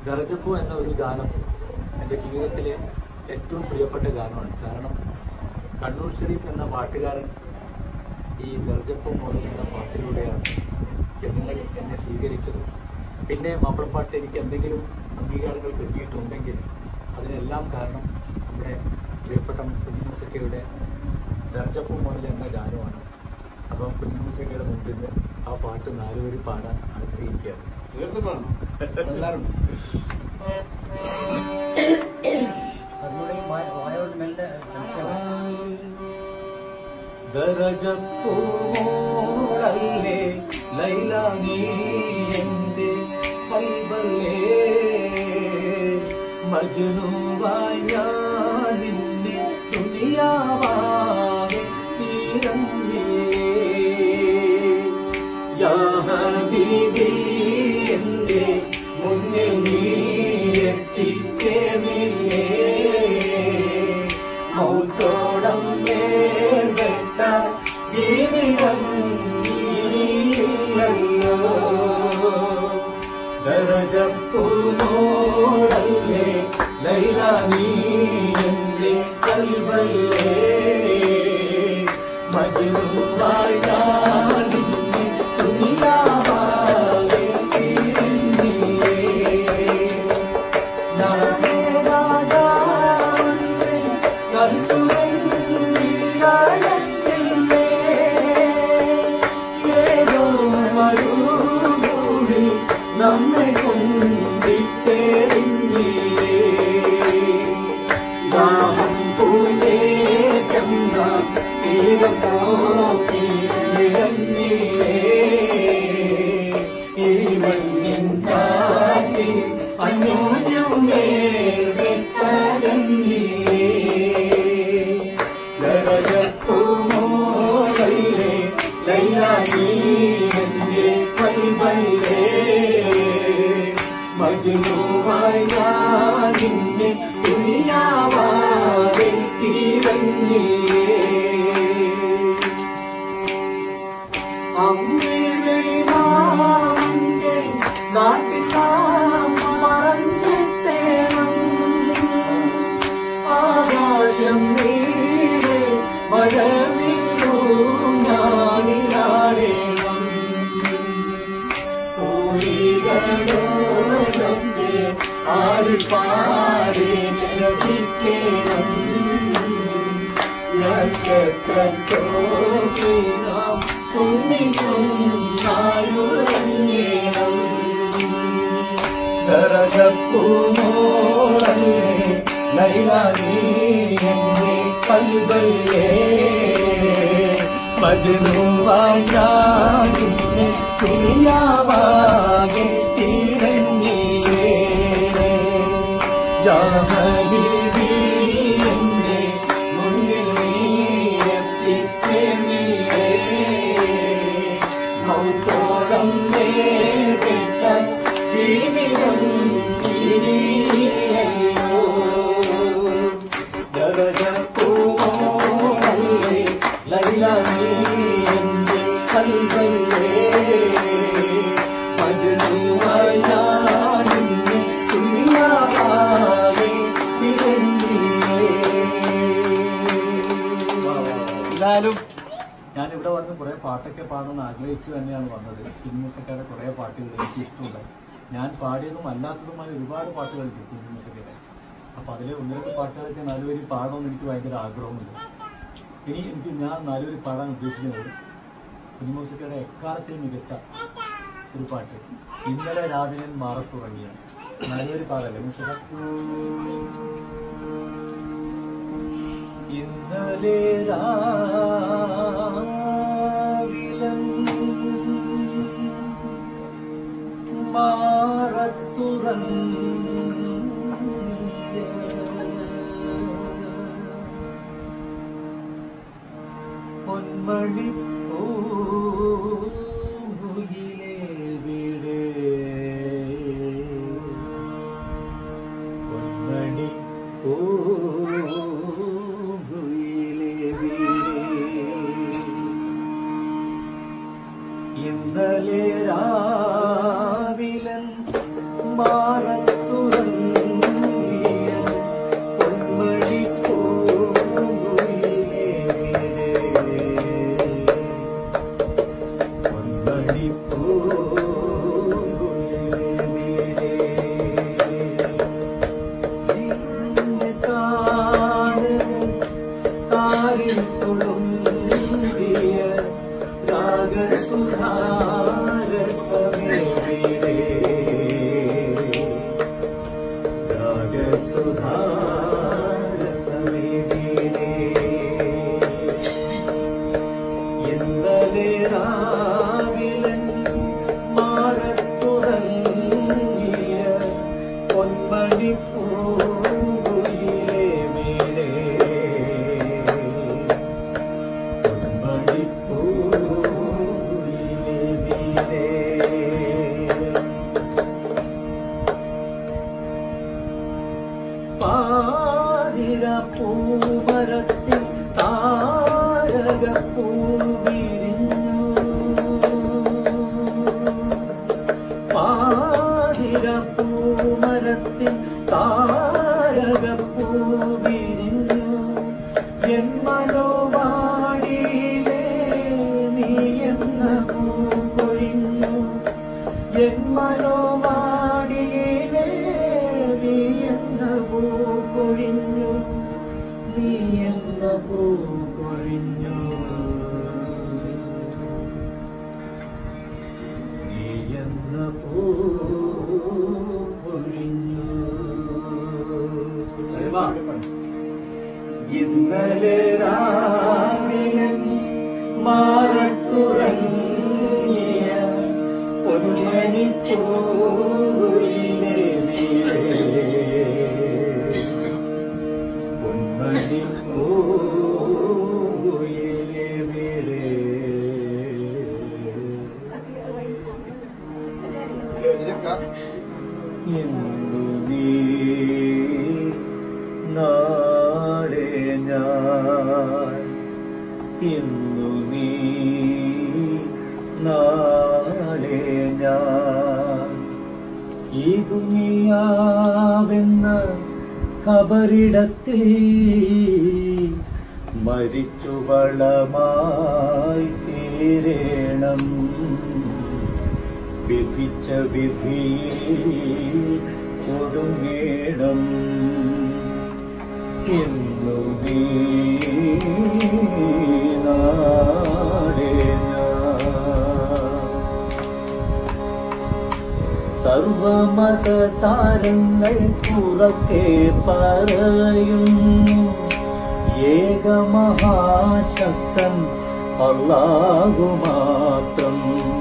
ഗർജപ്പു എന്ന ഒരു ഗാനം എൻ്റെ ജീവിതത്തിലെ ഏറ്റവും പ്രിയപ്പെട്ട ഗാനമാണ് കാരണം കണ്ണൂർ ഷെരീഫ് എന്ന പാട്ടുകാരൻ ഈ ഗർജപ്പു മോദി എന്ന പാട്ടിലൂടെയാണ് ജനങ്ങൾ എന്നെ സ്വീകരിച്ചത് പിന്നെ മാപ്പിളപ്പാട്ട് എനിക്ക് എന്തെങ്കിലും അംഗീകാരങ്ങൾ കിട്ടിയിട്ടുണ്ടെങ്കിൽ അതിനെല്ലാം കാരണം നമ്മുടെ പ്രിയപ്പെട്ട കുഞ്ഞുമുസക്കയുടെ ഗർജപ്പു മോദൽ എന്ന ഗാനമാണ് അപ്പം കുഞ്ഞുമുസക്കയുടെ മുമ്പിൽ നിന്ന് ആ പാട്ട് നാലുവരി പാടാൻ ആഗ്രഹിക്കുകയാണ് എല്ലാവരും ദരജപ്പൂമോളല്ലേ ലൈല നീ എന്റെ കൽബല്ലേ മജ്നുവായി ഞാൻ നിന്നെ ദുനിയാവാകെ തീരന്നില്ലേ യാ ഹബീബി എന്റെ മുന്നിൽ നീ എത്തിച്ചേർന്നില്ലേ മൗത്തോടം വേണ്ട ജീവിതം നീയില്ലല്ലോ ദരജപ്പൂമോളല്ലേ ലൈല നീ എന്റെ കൽവല്ലേ മജ്നുവായി ഞാൻ നിന്നെ ദുനിയാവാകെ തീരുന്നില്ലേ നമ്മെ കൊണ്ടിട്ടേറിഞ്ഞില്ലേ ദാഹം പൂനേറ്റെന്ന തീരം നോക്കി ഇഴഞ്ഞില്ലേ ഈ മണ്ണിൻ കാറ്റിൽ അന്യോന്യമേ വെട്ടകന്നില്ലേ ലരജപ്പൂമോളല്ലേ ലൈലാനീ എന്റെ കൽബല്ലേ മജ്നുവായി ഞാൻ നിന്നെ ദുനിയാവാതെ തീരഞ്ഞില്ലേ അമ്മയുടെ മാന്റെ നാട്ടിൽ നാം മറന്നെത്തേണം ആകാശം നീരെ മഴവില്ലു ഞാനിലാടേണം കോഴികളോടൊക്കെ ആടിപ്പാടി രസിക്കണം നക്ഷത്രത്തോക്കി നാം തുന്നിക്കൊന്നായുറങ്ങണം ദരജപ്പൂമോളല്ലേ ലൈലാനീ എന്റെ കൽബല്ലേ മജ്നുവായി ഞാൻ നിന്നെ ദുനിയാവാകെ തീരഞ്ഞില്ലേ യാ ഹബീബി എന്റെ മുന്നിൽ നീ എത്തിച്ചേർന്നില്ലേ മൗത്തോളം നേരിട്ട ജീവിതം ഇനിയല്ലോ ജഗജപ്പൂമോളല്ലേ ലൈല നീ എന്റെ കൽവല്ലേ മജ്നുവായി ഞാൻ നിന്നെ ദുനിയാവാകെ തിരഞ്ഞില്ലേ എന്തായാലും ഞാൻ ഇവിടെ വന്ന് കുറെ പാട്ടൊക്കെ പാടണമെന്ന് ആഗ്രഹിച്ചു തന്നെയാണ് വന്നത് കുഞ്ഞുമുസക്കയുടെ കുറെ പാട്ടുകൾ എനിക്ക് ഇഷ്ടമുണ്ട് ഞാൻ പാടിയതും അല്ലാത്തതുമായ ഒരുപാട് പാട്ടുകളുണ്ട് കുഞ്ഞുമുസക്കയുടെ അപ്പൊ അതിലെ ഒന്ന് രണ്ട് പാട്ടുകളൊക്കെ നല്ലൊരു പാടണമെന്ന് എനിക്ക് ഭയങ്കര ആഗ്രഹമുണ്ട് ഇനി എനിക്ക് ഞാൻ നല്ലൊരു പാടാൻ ഉദ്ദേശിക്കുന്നത് കുഞ്ഞുമുസക്കയുടെ എക്കാലത്തെ മികച്ച ഒരു പാട്ട് ഇന്നലെ രാവിലെ മാറത്തുറങ്ങിയ നല്ലൊരു പാടല്ലേ മുസക്ക ഇന്നലെ രാവിലൻ മാറത്തുറങ്ങ പൊന്മണി പൂയിലെ വീട് പൊന്മണി പൂയിലെ വീട് ഇന്നലെ രാവിലൻ മാനത്തു പൂമരത്തിൻ താരകപ്പൂ വിരിഞ്ഞു എൻ മനോവാടിയിലേ നീ എന്ന പൂ കൊഴിഞ്ഞു എൻ മനോവാടിയിലേ നീ എന്ന പൂ കൊഴിഞ്ഞു നീ എന്ന പൂ കൊഴിഞ്ഞു നീ എന്ന പൂ കൊഴിഞ്ഞു ഇന്നലെ രാവിലൻ മാറത്തുറങ്ങിയ പൊന്മണി പൂവിലെ പൊന്മണി പൂവിലെ വീടേ ഇന്നു നീ നാളെ ഞാൻ ഇന്നു നീ നാളെ ഞാൻ ഈ ദുനിയാവെന്ന ഖബറിടത്തിൽ മരിച്ചു വളമായി തീരേണം വിധിച്ച വിധിയിൽ കൊടുങ്ങേണം ഇന്നു നീ നാളെ ഞാൻ സർവമത സാരങ്ങൾ പുറക്കെ പറയുന്നു ഏകമഹാശക്തൻ അല്ലാഹു മാത്രം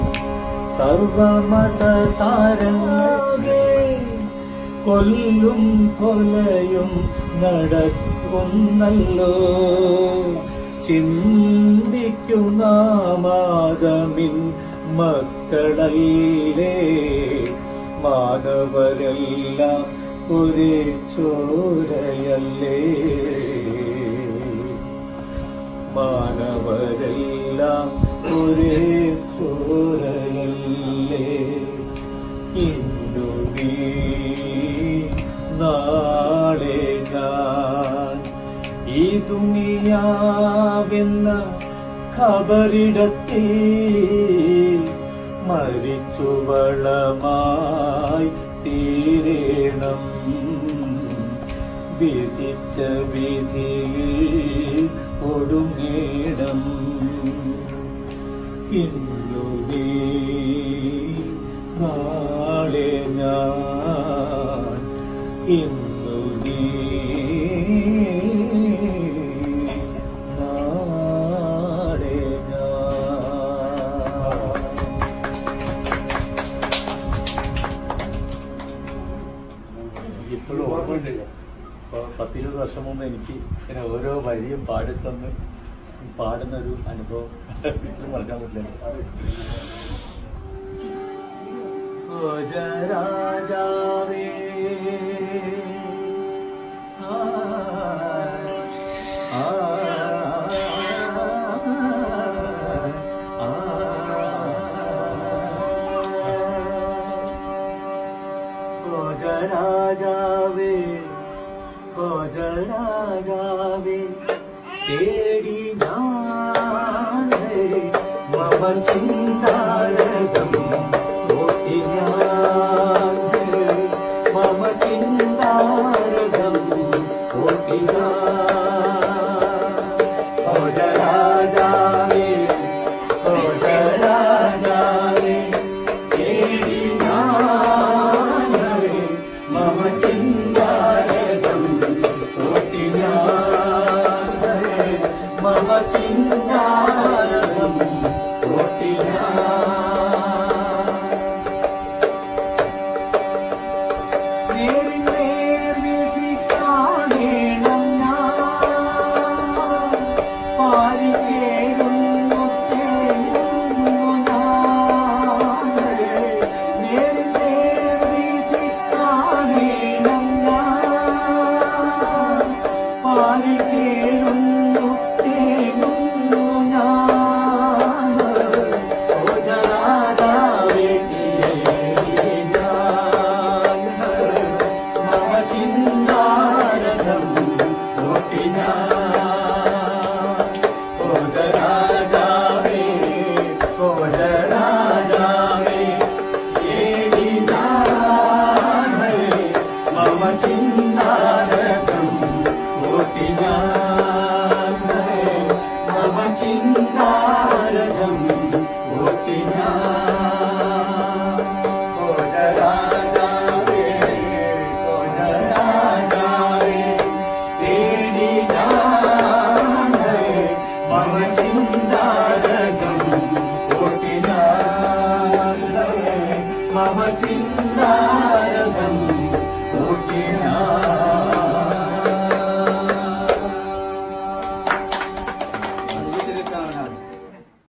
സർവമത സാരങ്ങളെ കൊല്ലും കൊലയും നടക്കുന്നല്ലോ ചിന്തിക്കുന്ന മാതമിൻ മക്കളല്ലേ മാനവരെല്ലാം ഒരേ ചോരയല്ലേ മാനവരെല്ലാം ഒരേ ചോരയല്ലേ ഇന്നു നീ നാളെ ഞാൻ ഈ ദുനിയാവെന്ന ഖബറിടത്തിൽ മരിച്ചു വളമായി തീരേണം വിധിച്ച വിധിയിൽ ഒടുങ്ങേണം ഇന്നു നീ നാളെ ഞാൻ ഇന്നു നീ നാളെ ഞാൻ ഇപ്പോഴും ഓർമ്മയുണ്ട് ഇപ്പൊ പത്തിരുപത് വർഷം മുമ്പ് എനിക്ക് ഇങ്ങനെ ഓരോ വരിയും പാടിത്തന്ന് പാടുന്ന ഒരു അനുഭവം ഒരിക്കലും മറക്കാൻ പറ്റില്ല രാജാവേ ആ ആ രാജാവേ രാജാവേ തേടി ഞാൻ മമ ചിന്താരകം ഓട്ടി ഞാൻ മമ ചിന്താരകം ഓട്ടി രാജാവേ രാജാവേ തേടി ഞാൻ മമ ചിന്താരകം ഓട്ടി ഞാൻ മമ ചിന്താരകം ഓട്ടി ഞാൻ രാജാവേ രാജാവേ തേടി ഞാനേ മമ ചിന്താരജം ഓട്ടിനാഥേ മമ ചിന്താരജം